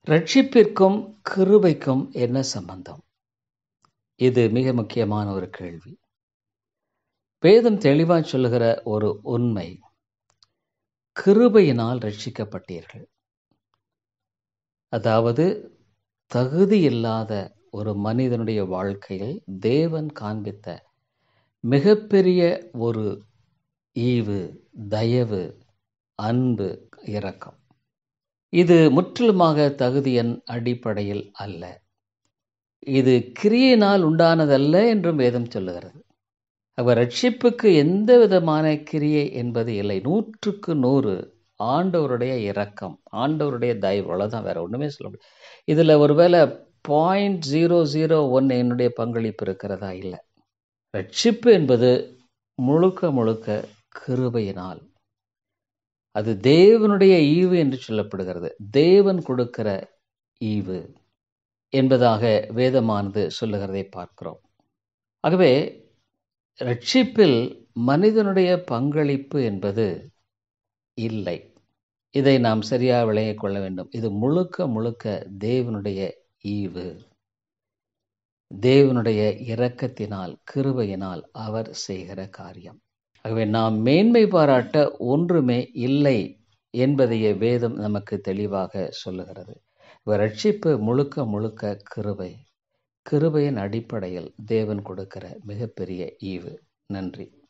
ரட்சிப்பிற்கும் கிருபைக்கும் என்ன சம்பந்தம் இது மிக முக்கியமான ஒரு கேள்வி வேதம் தெளிவாய் சொல்லுகிற ஒரு உண்மை கிருபையினால் ரட்சிக்கப்பட்டீர்கள் அதாவது தகுதி இல்லாத ஒரு மனிதனுடைய வாழ்க்கையில் தேவன் காண்பித்த மிகப்பெரிய ஒரு ஈவு தயவு அன்பு இரக்கம் இது முற்றிலுமாக தகுதியின் அடிப்படையில் அல்ல இது கிரியையினால் உண்டானதல்ல என்றும் வேதம் சொல்லுகிறது அவர் ரட்சிப்புக்கு எந்த விதமான கிரியை என்பது இல்லை நூற்றுக்கு நூறு ஆண்டவருடைய இரக்கம் ஆண்டவருடைய தயவு அவ்வளோதான் வேற ஒன்றுமே சொல்ல முடியாது இதில் ஒருவேளை பாயிண்ட் ஜீரோ ஜீரோ ஒன் என்னுடைய பங்களிப்பு இருக்கிறதா இல்லை ரட்சிப்பு என்பது முழுக்க முழுக்க கிருபையினால் அது தேவனுடைய ஈவு என்று சொல்லப்படுகிறது தேவன் கொடுக்கிற ஈவு என்பதாக வேதமானது சொல்லுகிறதை பார்க்கிறோம் ஆகவே ரட்சிப்பில் மனிதனுடைய பங்களிப்பு என்பது இல்லை இதை நாம் சரியாக விளங்கிக் கொள்ள வேண்டும் இது முழுக்க முழுக்க தேவனுடைய ஈவு தேவனுடைய இரக்கத்தினால் கிருபையினால் அவர் செய்கிற காரியம் ஆகவே நாம் மேன்மை பாராட்ட ஒன்றுமே இல்லை என்பதையே வேதம் நமக்கு தெளிவாக சொல்லுகிறது ரட்சிப்பு முழுக்க முழுக்க கிருபை கிருபையின் அடிப்படையில் தேவன் கொடுக்கிற மிகப்பெரிய ஈவு நன்றி